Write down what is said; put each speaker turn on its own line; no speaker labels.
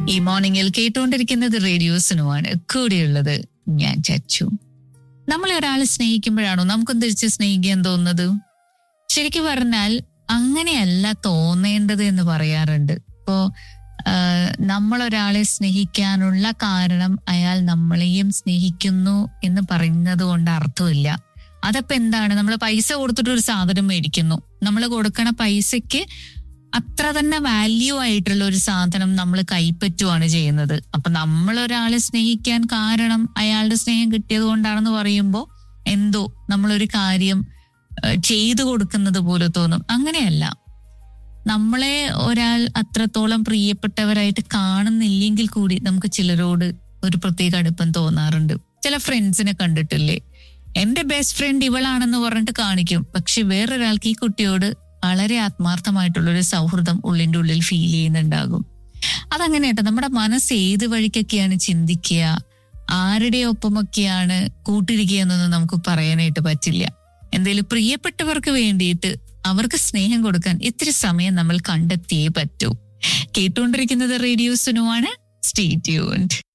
ഈ മോർണിംഗിൽ കേട്ടുകൊണ്ടിരിക്കുന്നത് റേഡിയോസിനുമാണ് കൂടെയുള്ളത് ഞാൻ ചച്ചു നമ്മളെ ഒരാൾ സ്നേഹിക്കുമ്പോഴാണോ നമുക്കും തിരിച്ച് സ്നേഹിക്കാൻ തോന്നുന്നത് ശരിക്കും പറഞ്ഞാൽ അങ്ങനെയല്ല തോന്നേണ്ടത് എന്ന് പറയാറുണ്ട് ഇപ്പോ നമ്മൾ ഒരാളെ സ്നേഹിക്കാനുള്ള കാരണം അയാൾ നമ്മളെയും സ്നേഹിക്കുന്നു എന്ന് പറയുന്നത് കൊണ്ട് അർത്ഥമില്ല അതപ്പോ എന്താണ് നമ്മൾ പൈസ കൊടുത്തിട്ട് ഒരു സാധനം മേടിക്കുന്നു നമ്മൾ കൊടുക്കണ പൈസയ്ക്ക് അത്ര തന്നെ വാല്യൂ ആയിട്ടുള്ള ഒരു സാധനം നമ്മൾ കൈപ്പറ്റുവാണ് ചെയ്യുന്നത് അപ്പൊ നമ്മൾ ഒരാളെ സ്നേഹിക്കാൻ കാരണം അയാളുടെ സ്നേഹം കിട്ടിയത് കൊണ്ടാണെന്ന് പറയുമ്പോൾ എന്തോ നമ്മളൊരു കാര്യം ഏഹ്, ചെയ്തു കൊടുക്കുന്നത് പോലെ തോന്നും അങ്ങനെയല്ല നമ്മളെ ഒരാൾ അത്രത്തോളം പ്രിയപ്പെട്ടവരായിട്ട് കാണുന്നില്ലെങ്കിൽ കൂടി നമുക്ക് ചിലരോട് ഒരു പ്രത്യേക അടുപ്പം തോന്നാറുണ്ട് ചില ഫ്രണ്ട്സിനെ കണ്ടിട്ടില്ലേ എന്റെ ബെസ്റ്റ് ഫ്രണ്ട് ഇവളാണെന്ന് പറഞ്ഞിട്ട് കാണിക്കും പക്ഷെ വേറൊരാൾക്ക് ഈ കുട്ടിയോട് വളരെ ആത്മാർത്ഥമായിട്ടുള്ള ഒരു സൗഹൃദം ഉള്ളിന്റെ ഉള്ളിൽ ഫീൽ ചെയ്യുന്നുണ്ടാകും അതങ്ങനെയാട്ടോ നമ്മുടെ മനസ്സ് ഏത് വഴിക്കൊക്കെയാണ് ചിന്തിക്കുക ആരുടെ ഒപ്പമൊക്കെയാണ് കൂട്ടിരിക്കുക എന്നൊന്നും നമുക്ക് പറയാനായിട്ട് പറ്റില്ല എന്തായാലും പ്രിയപ്പെട്ടവർക്ക് വേണ്ടിയിട്ട് അവർക്ക് സ്നേഹം കൊടുക്കാൻ ഇത്തിരി സമയം നമ്മൾ കണ്ടെത്തിയേ പറ്റൂ കേട്ടുകൊണ്ടിരിക്കുന്നത് റേഡിയോ സുനുവാണ് സ്റ്റേ ട്യൂൺഡ്